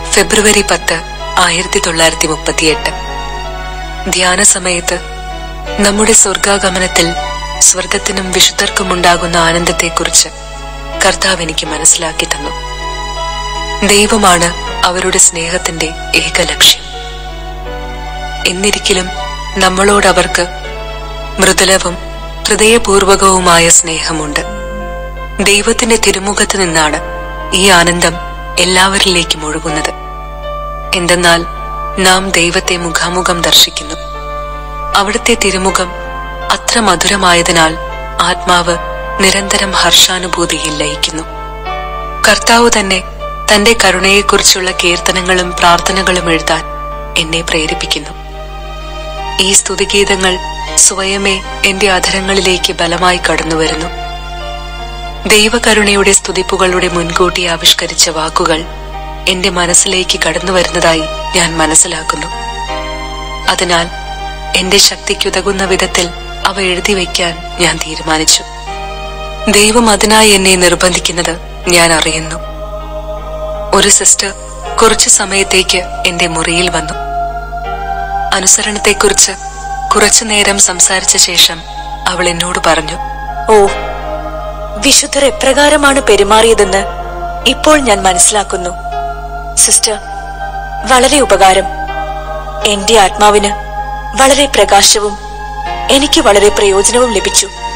ഫെബ്രുവരി പത്ത് ആയിരത്തി തൊള്ളായിരത്തി മുപ്പത്തിയെട്ട് ധ്യാന സമയത്ത് നമ്മുടെ സ്വർഗാഗമനത്തിൽ സ്വർഗത്തിനും വിശുദ്ധർക്കും ഉണ്ടാകുന്ന ആനന്ദത്തെക്കുറിച്ച് കർത്താവ് എനിക്ക് മനസ്സിലാക്കി തന്നു ദൈവമാണ് അവരുടെ സ്നേഹത്തിന്റെ ഏക ലക്ഷ്യം എന്നിരിക്കലും നമ്മളോട് അവർക്ക് മൃദുലവും ഹൃദയപൂർവകവുമായ സ്നേഹമുണ്ട് ദൈവത്തിന്റെ തിരുമുഖത്ത് നിന്നാണ് ഈ ആനന്ദം എല്ലാവരിലേക്കും ഒഴുകുന്നത് എന്തെന്നാൽ നാം ദൈവത്തെ മുഖാമുഖം ദർശിക്കുന്നു അവിടുത്തെ തിരുമുഖം അത്ര മധുരമായതിനാൽ ആത്മാവ് നിരന്തരം ഹർഷാനുഭൂതിയിൽ ലയിക്കുന്നു കർത്താവ് തന്നെ തന്റെ കരുണയെക്കുറിച്ചുള്ള കീർത്തനങ്ങളും പ്രാർത്ഥനകളും എഴുതാൻ എന്നെ പ്രേരിപ്പിക്കുന്നു ഈ സ്തുതിഗീതങ്ങൾ സ്വയമേ എന്റെ അധരങ്ങളിലേക്ക് ബലമായി കടന്നുവരുന്നു ദൈവകരുണയുടെ സ്തുതിപ്പുകളുടെ മുൻകൂട്ടി ആവിഷ്കരിച്ച വാക്കുകൾ എന്റെ മനസ്സിലേക്ക് കടന്നു വരുന്നതായി ഞാൻ മനസ്സിലാക്കുന്നു അതിനാൽ എന്റെ ശക്തിക്കുതകുന്ന വിധത്തിൽ അവ എഴുതി വയ്ക്കാൻ ഞാൻ തീരുമാനിച്ചു ദൈവം അതിനായി എന്നെ നിർബന്ധിക്കുന്നത് ഞാൻ അറിയുന്നു ഒരു സിസ്റ്റർ കുറച്ചു സമയത്തേക്ക് എന്റെ മുറിയിൽ വന്നു അനുസരണത്തെക്കുറിച്ച് കുറച്ചു നേരം സംസാരിച്ച ശേഷം അവൾ എന്നോട് പറഞ്ഞു ഓ വിശുദ്ധർ എപ്രകാരമാണ് പെരുമാറിയതെന്ന് ഇപ്പോൾ ഞാൻ മനസ്സിലാക്കുന്നു സിസ്റ്റർ വളരെ ഉപകാരം എന്റെ ആത്മാവിന് വളരെ പ്രകാശവും എനിക്ക് വളരെ പ്രയോജനവും ലഭിച്ചു